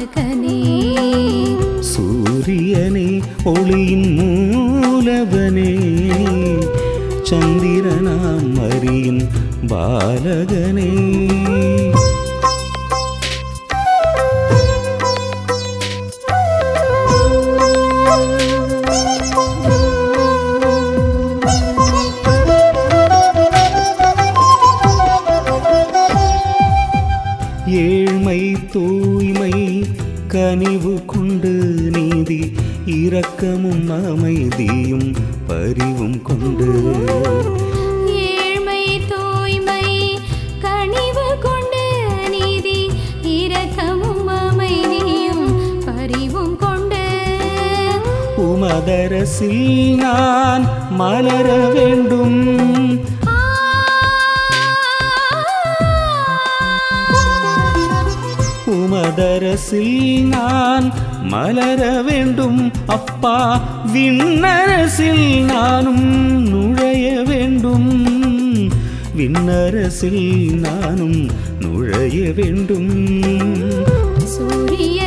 பாலகனே சூரியனே ஒளியின் மூலவனே சந்திரனாம் மரியின் பாலகனே ஏழ்மை தூய்மை கனிவு கொண்டு நீதி இரக்கமும் அமைதியும் பரிவும் கொண்டு ஏழ்மை தூய்மை கனிவு கொண்டு நீதி இரக்கமும் அமைதியும் பரிவும் கொண்டு உமதரசில் நான் மலர வேண்டும் உமதரசில் நான் மலர வேண்டும் அப்பா விண்ணரசில் நானும் நுழைய வேண்டும் விண்ணரசில் நானும் நுழைய வேண்டும் சூரிய